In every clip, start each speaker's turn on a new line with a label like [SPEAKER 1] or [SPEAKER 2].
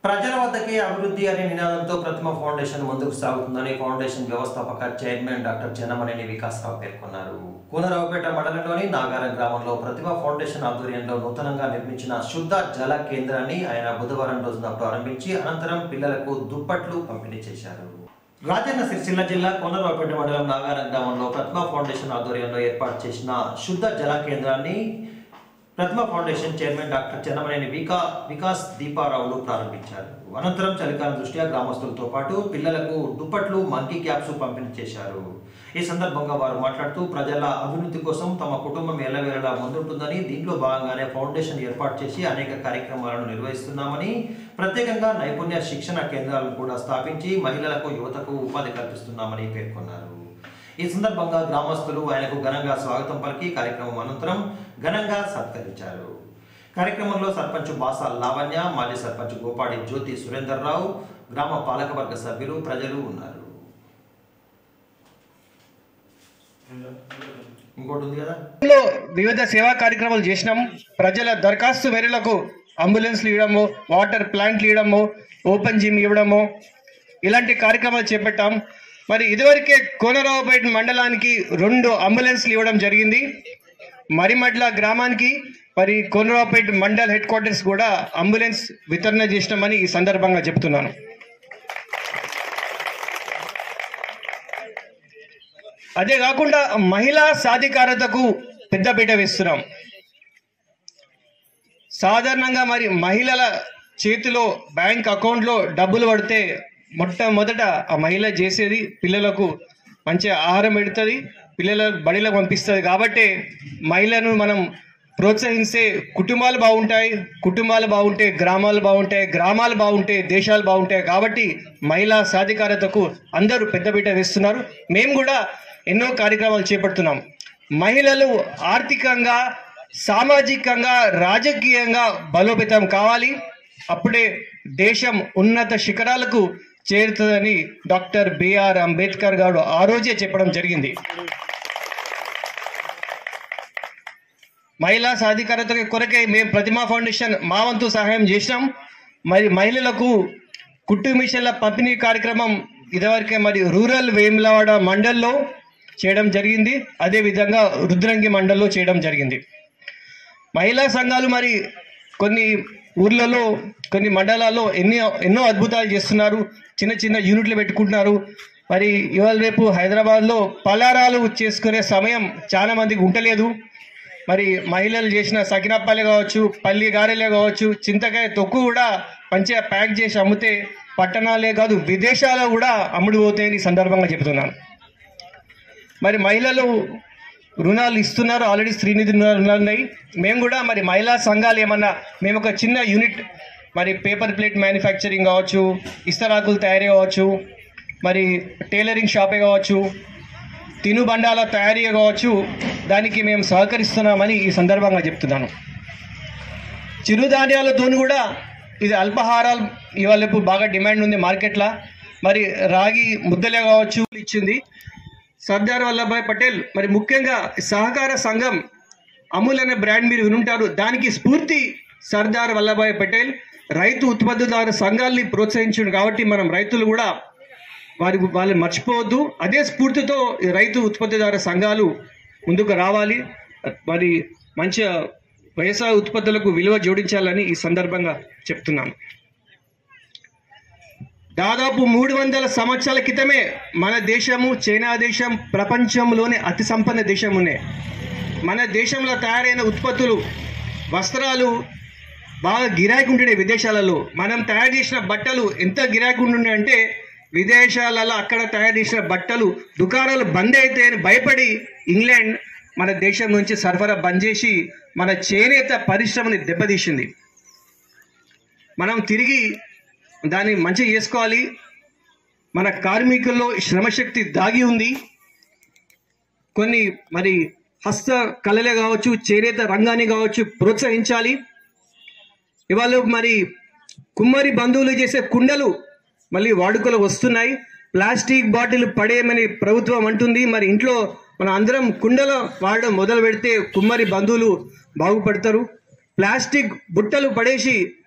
[SPEAKER 1] ప్రజల వద్దకే అభివృద్ధి అనే నినాదంతో ప్రతిమ ఫౌండేషన్ ముందుకు సాగుతుందని ఫౌండేషన్ వ్యవస్థాపక చైర్మన్ డాక్టర్ చెన్నమనేని వికాసరావు పేర్కొన్నారు కూనరావుపేట మండలంలోని నాగారం గ్రామంలో ప్రతిమ ఫౌండేషన్ ఆధ్వర్యంలో నూతనంగా నిర్మించిన శుద్ధ జల కేంద్రాన్ని ఆయన బుధవారం రోజున ప్రారంభించి అనంతరం పిల్లలకు దుప్పట్లు పంపిణీ చేశారు రాజన్న సిరిసిల్ల జిల్లా కోనరావుపేట మండలం నాగారం గ్రామంలో ప్రతిమ ఫౌండేషన్ ఆధ్వర్యంలో ఏర్పాటు చేసిన శుద్ధ జల కేంద్రాన్ని Prathima foundation chairman doctor Chennamaneni వికా వికాస్ దీపారావులు ప్రారంభించారు అనంతరం చలికాలం దృష్ట్యా గ్రామస్తులతో పాటు పిల్లలకు దుప్పట్లు మంకీ క్యాప్స్ పంపిణీ చేశారు ఈ సందర్భంగా వారు మాట్లాడుతూ ప్రజల అభివృద్ధి కోసం తమ కుటుంబం ఎల్లవేళలా ముందుంటుందని దీంట్లో భాగంగానే ఫౌండేషన్ ఏర్పాటు చేసి అనేక కార్యక్రమాలను నిర్వహిస్తున్నామని ప్రత్యేకంగా నైపుణ్య శిక్షణ కేంద్రాలను కూడా స్థాపించి మహిళలకు యువతకు ఉపాధి కల్పిస్తున్నామని పేర్కొన్నారు ఈ సందర్భంగా గ్రామస్తులు ఆయనకు ఘనంగా స్వాగతం పలికి కార్యక్రమం అనంతరం ఘనంగా సత్కరించారు కార్యక్రమంలో సర్పంచ్ బాసా లావణ్య మాజీ సర్పంచ్ గోపాడి జ్యోతి సురేందర్ రావు గ్రామ పాలకవర్గ సభ్యులు ప్రజలు ఉన్నారు ఇంకోటి ఉంది కదా
[SPEAKER 2] లో వివిధ సేవా కార్యక్రమాలు చేసినాం ప్రజల దరఖాస్తు మేరలకు అంబులెన్స్లు ఇవ్వడము వాటర్ ప్లాంట్లు ఇవ్వడము ఓపెన్ జిమ్ ఇవ్వడము ఇలాంటి కార్యక్రమాలు చేపట్టాం మరి ఇదివరకే కోనరావుపేట మండలానికి రెండు అంబులెన్స్లు ఇవ్వడం జరిగింది మరిమడ్ల గ్రామానికి మరి కోనరావుపేట మండల్ హెడ్ క్వార్టర్స్ కూడా అంబులెన్స్ వితరణ చేసినామని ఈ సందర్భంగా చెప్తున్నాను అదే కాకుండా మహిళా సాధికారతకు పెద్దపీట వేస్తున్నాం సాధారణంగా మరి మహిళల చేతిలో బ్యాంక్ అకౌంట్లో డబ్బులు పడితే మొట్టమొదట ఆ మహిళ చేసేది పిల్లలకు మంచి ఆహారం పెడుతుంది పిల్లలకు బడిలకు పంపిస్తుంది కాబట్టి మహిళను మనం ప్రోత్సహిస్తే కుటుంబాలు బాగుంటాయి కుటుంబాలు బాగుంటే గ్రామాలు బాగుంటాయి గ్రామాలు బాగుంటే దేశాలు బాగుంటాయి కాబట్టి మహిళా సాధికారతకు అందరూ పెద్దపీట వేస్తున్నారు మేము కూడా ఎన్నో కార్యక్రమాలు చేపడుతున్నాం మహిళలు ఆర్థికంగా సామాజికంగా రాజకీయంగా బలోపేతం కావాలి అప్పుడే దేశం ఉన్నత శిఖరాలకు చేరుతుందని డాక్టర్ బిఆర్ అంబేద్కర్ గారు ఆ రోజే చెప్పడం జరిగింది మహిళా సాధికారత కొరకే మేము ప్రతిమా ఫౌండేషన్ మా వంతు సహాయం చేసినాం మరి మహిళలకు కుట్టు మిషన్ల పంపిణీ కార్యక్రమం ఇదివరకే మరి రూరల్ వేములవాడ మండల్లో చేయడం జరిగింది అదేవిధంగా రుద్రంగి మండల్లో చేయడం జరిగింది మహిళా సంఘాలు మరి కొన్ని ఊర్లలో కొన్ని మండలాల్లో ఎన్నో ఎన్నో అద్భుతాలు చేస్తున్నారు చిన్న చిన్న యూనిట్లు పెట్టుకుంటున్నారు మరి ఇవాళ రేపు హైదరాబాద్లో పలారాలు చేసుకునే సమయం చాలా మందికి ఉండలేదు మరి మహిళలు చేసిన సకినప్పాలే కావచ్చు పల్లి గారెలే కావచ్చు చింతకాయ తొక్కు కూడా మంచిగా ప్యాక్ చేసి అమ్మితే పట్టణాలే కాదు విదేశాల్లో కూడా అమ్ముడు పోతాయని ఈ సందర్భంగా చెబుతున్నాను మరి మహిళలు రుణాలు ఇస్తున్నారు ఆల్రెడీ శ్రీనిధి రుణాలు ఉన్నాయి మేము కూడా మరి మహిళా సంఘాలు ఏమన్నా మేము ఒక చిన్న యూనిట్ మరి పేపర్ ప్లేట్ మ్యానుఫ్యాక్చరింగ్ కావచ్చు ఇస్తరాకులు తయారీ కావచ్చు మరి టైలరింగ్ షాపే కావచ్చు తినుబండాల తయారీ కావచ్చు దానికి మేము సహకరిస్తున్నామని ఈ సందర్భంగా చెప్తున్నాను చిరుధాన్యాలతో కూడా ఇది అల్పాహారాలు ఇవాళ రేపు బాగా డిమాండ్ ఉంది మార్కెట్లో మరి రాగి ముద్దలే కావచ్చు ఇచ్చింది సర్దార్ వల్లభాయ్ పటేల్ మరి ముఖ్యంగా సహకార సంఘం అమూల్ అనే బ్రాండ్ మీరు వినుంటారు దానికి స్ఫూర్తి సర్దార్ వల్లభాయ్ పటేల్ రైతు ఉత్పత్తిదారు సంఘాల్ని ప్రోత్సహించాడు కాబట్టి మనం రైతులు కూడా వారి వాళ్ళని మర్చిపోవద్దు అదే స్ఫూర్తితో ఈ రైతు ఉత్పత్తిదారు సంఘాలు ముందుకు రావాలి మరి మంచి వ్యవసాయ ఉత్పత్తులకు విలువ జోడించాలని ఈ సందర్భంగా చెప్తున్నాను దాదాపు మూడు వందల సంవత్సరాల క్రితమే మన దేశము చైనా దేశం ప్రపంచంలోనే అతి సంపన్న దేశం ఉన్నాయి మన దేశంలో తయారైన ఉత్పత్తులు వస్త్రాలు బాగా గిరాకీ ఉంటుండే విదేశాలలో మనం తయారు చేసిన బట్టలు ఎంత గిరాకీ ఉంటుండే అంటే విదేశాలలో అక్కడ తయారు చేసిన బట్టలు దుకాణాలు బంద్ అయితే అని భయపడి ఇంగ్లాండ్ మన దేశం నుంచి సరఫరా బంద్ చేసి మన చేనేత పరిశ్రమని దెబ్బతీసింది మనం తిరిగి దాన్ని మంచిగా చేసుకోవాలి మన కార్మికుల్లో శ్రమశక్తి దాగి ఉంది కొన్ని మరి హస్త కళలే కావచ్చు చేనేత రంగాన్ని కావచ్చు ప్రోత్సహించాలి ఇవాళ మరి కుమ్మరి బంధువులు చేసే కుండలు మళ్ళీ వాడుకలు వస్తున్నాయి ప్లాస్టిక్ బాటిల్ పడేయమని ప్రభుత్వం అంటుంది మరి ఇంట్లో మనం అందరం కుండలో వాడడం మొదలు పెడితే కుమ్మరి బంధువులు బాగుపడతారు ప్లాస్టిక్ బుట్టలు పడేసి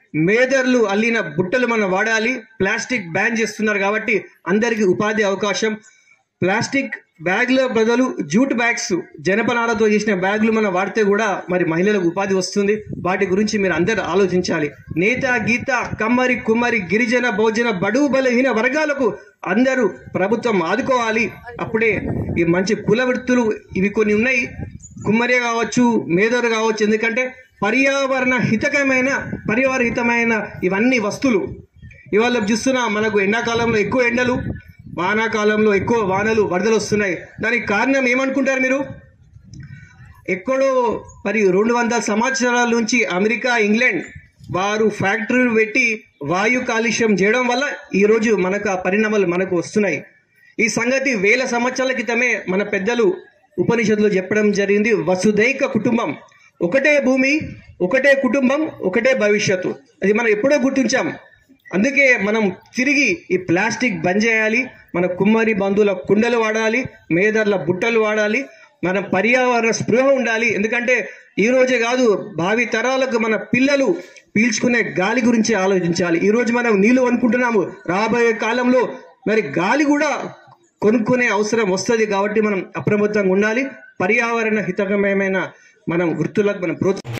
[SPEAKER 2] మేదర్లు అల్లిన బుట్టలు మనం వాడాలి ప్లాస్టిక్ బ్యాన్ చేస్తున్నారు కాబట్టి అందరికీ ఉపాధి అవకాశం ప్లాస్టిక్ బ్యాగ్ల బదులు జూట్ బ్యాగ్స్ జనపనాలతో చేసిన బ్యాగులు మనం వాడితే కూడా మరి మహిళలకు ఉపాధి వస్తుంది వాటి గురించి మీరు అందరూ ఆలోచించాలి నేత గీత కమ్మరి కుమ్మరి గిరిజన భోజన బడుగు బలహీన వర్గాలకు అందరూ ప్రభుత్వం ఆదుకోవాలి అప్పుడే ఈ మంచి కుల వృత్తులు ఇవి కొన్ని ఉన్నాయి కుమ్మరే కావచ్చు మేదరు కావచ్చు ఎందుకంటే పర్యావరణ హితకమైన పర్యావరణ హితమైన ఇవన్నీ వస్తువులు ఇవాళ చూస్తున్నా మనకు ఎండాకాలంలో ఎక్కువ ఎండలు వానాకాలంలో ఎక్కువ వానలు వరదలు వస్తున్నాయి దానికి కారణం ఏమనుకుంటారు మీరు ఎక్కడో మరి రెండు వందల సంవత్సరాల నుంచి అమెరికా ఇంగ్లాండ్ వారు ఫ్యాక్టరీలు పెట్టి వాయు కాలుష్యం చేయడం వల్ల ఈరోజు మనకు ఆ పరిణామాలు మనకు వస్తున్నాయి ఈ సంగతి వేల సంవత్సరాల క్రితమే మన పెద్దలు ఉపనిషత్తులో చెప్పడం జరిగింది వసుదైక కుటుంబం ఒకటే భూమి ఒకటే కుటుంబం ఒకటే భవిష్యత్తు అది మనం ఎప్పుడో గుర్తించాం అందుకే మనం తిరిగి ఈ ప్లాస్టిక్ బంద్ చేయాలి మన కుమ్మరి బంధువుల కుండలు వాడాలి మేదర్ల బుట్టలు వాడాలి మన పర్యావరణ స్పృహ ఉండాలి ఎందుకంటే ఈ రోజే కాదు భావి తరాలకు మన పిల్లలు పీల్చుకునే గాలి గురించి ఆలోచించాలి ఈ రోజు మనం నీళ్లు అనుకుంటున్నాము రాబోయే కాలంలో మరి గాలి కూడా కొనుక్కునే అవసరం వస్తుంది కాబట్టి మనం అప్రమత్తంగా ఉండాలి పర్యావరణ హితకరమైన మనం వృత్తులకు మనం ప్రోత్స